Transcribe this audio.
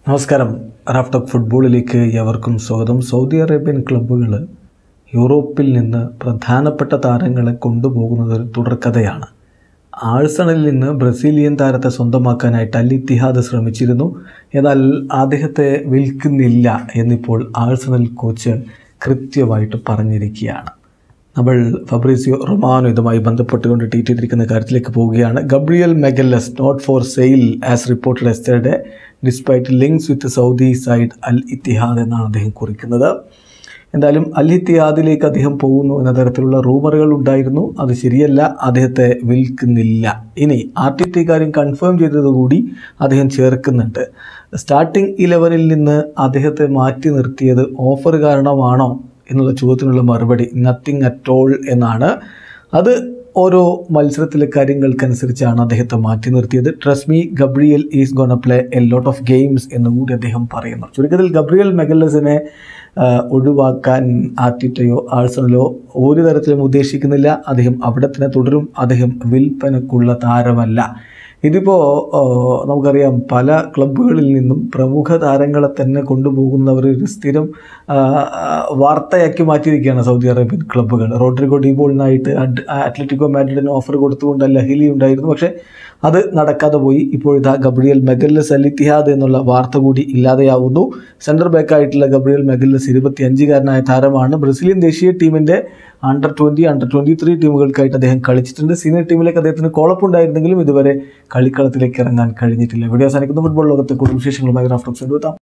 നമസ്കാരം റാഫ്റ്റോക്ക് ഫുട്ബോളിലേക്ക് എവർക്കും സ്വാഗതം സൗദി അറേബ്യൻ ക്ലബ്ബുകൾ യൂറോപ്പിൽ നിന്ന് പ്രധാനപ്പെട്ട താരങ്ങളെ കൊണ്ടുപോകുന്നത് ഒരു തുടർക്കഥയാണ് ആഴ്സണലിൽ നിന്ന് ബ്രസീലിയൻ താരത്തെ സ്വന്തമാക്കാനായിട്ട് അൽ ഇത്തിഹാദ് ശ്രമിച്ചിരുന്നു എന്നാൽ അദ്ദേഹത്തെ വിൽക്കുന്നില്ല എന്നിപ്പോൾ ആഴ്സണൽ കോച്ച് കൃത്യമായിട്ട് പറഞ്ഞിരിക്കുകയാണ് നമ്മൾ ഫബ്രീസിയോ റൊമാനോ ഇതുമായി ബന്ധപ്പെട്ടുകൊണ്ട് ട്വീറ്റ് ചെയ്തിരിക്കുന്ന കാര്യത്തിലേക്ക് പോവുകയാണ് Gabriel Magalhaes not for sale as reported yesterday despite links with Saudi side Al Ittihad എന്നാണ് അദ്ദേഹം കുറിക്കുന്നത് എന്തായാലും അൽ ഇത്തിഹാദിലേക്ക് അദ്ദേഹം പോകുന്നു എന്ന തരത്തിലുള്ള റൂമറുകൾ ഉണ്ടായിരുന്നു അത് ശരിയല്ല അദ്ദേഹത്തെ വിൽക്കുന്നില്ല ഇനി ആർ ടി ടി കാര്യം കൺഫേം ചെയ്തതുകൂടി അദ്ദേഹം ചേർക്കുന്നുണ്ട് സ്റ്റാർട്ടിംഗ് ഇലവനിൽ നിന്ന് അദ്ദേഹത്തെ മാറ്റി നിർത്തിയത് ഓഫർ കാരണമാണോ എന്നുള്ള ചോദ്യത്തിനുള്ള മറുപടി നത്തിങ് അറ്റ് ഓൾ എന്നാണ് അത് ഓരോ മത്സരത്തിലെ കാര്യങ്ങൾക്കനുസരിച്ചാണ് അദ്ദേഹത്തെ മാറ്റി നിർത്തിയത് trust me Gabriel is gone play a lot of games എന്നുകൂടി അദ്ദേഹം പറയുന്നു ചുരുക്കത്തിൽ ഗബ്രിയൽ മെഗല്ലസിനെ ആ, ഒഴിവാക്കാൻ ആർട്ടിറ്റയോ ആഴ്സണലോ ഒരു തരത്തിലും ഉദ്ദേശിക്കുന്നില്ല അദ്ദേഹം അവിടെ തന്നെ തുടരും അദ്ദേഹം വിൽപ്പനക്കുള്ള താരമല്ല ഇതിപ്പോൾ നമുക്കറിയാം പല ക്ലബ്ബുകളിൽ നിന്നും പ്രമുഖ താരങ്ങളെ തന്നെ കൊണ്ടുപോകുന്നവർ ഒരു സ്ഥിരം ആ, ആ, വാർത്തയാക്കി മാറ്റിയിരിക്കുകയാണ് സൗദി അറേബ്യൻ ക്ലബ്ബുകൾ റോഡ്രിഗോ ഡീബോളിനായിട്ട് അഡ്- അത്ലറ്റിക്കോ മാഡ്രിഡിന് ഓഫർ കൊടുത്തുകൊണ്ട് ലഹിലി ഉണ്ടായിരുന്നു പക്ഷേ അത് നടക്കാതെ പോയി ഇപ്പോൾ ഇതാ ഗബ്രിയൽ മെഗല്ലസ് അൽ ഇത്തിഹാദ് എന്നുള്ള വാർത്ത കൂടി ഇല്ലാതെയാവുന്നു സെൻറ്റർ ബാക്കായിട്ടുള്ള ഗബ്രിയൽ മെഗല്ലസ് ഇരുപത്തി അഞ്ചുകാരനായ താരമാണ് ബ്രസീലിയൻ ദേശീയ ടീമിൻ്റെ under twenty under twenty three ടീമുകൾക്കായിട്ട് അദ്ദേഹം കളിച്ചിട്ടുണ്ട് സീനിയർ ടീമിലേക്ക് അദ്ദേഹത്തിന് കോളപ്പുണ്ടായിരുന്നെങ്കിലും ഇതുവരെ കളിക്കളത്തിലേക്ക് ഇറങ്ങാൻ കഴിഞ്ഞിട്ടില്ല വീഡിയോ അവസാനിക്കുന്ന ഫുട്ബോൾ ലോകത്തെ കൂടുതൽ വിശേഷങ്ങളുമായി റാഫ്റ്റോക്സ് എടുത്താം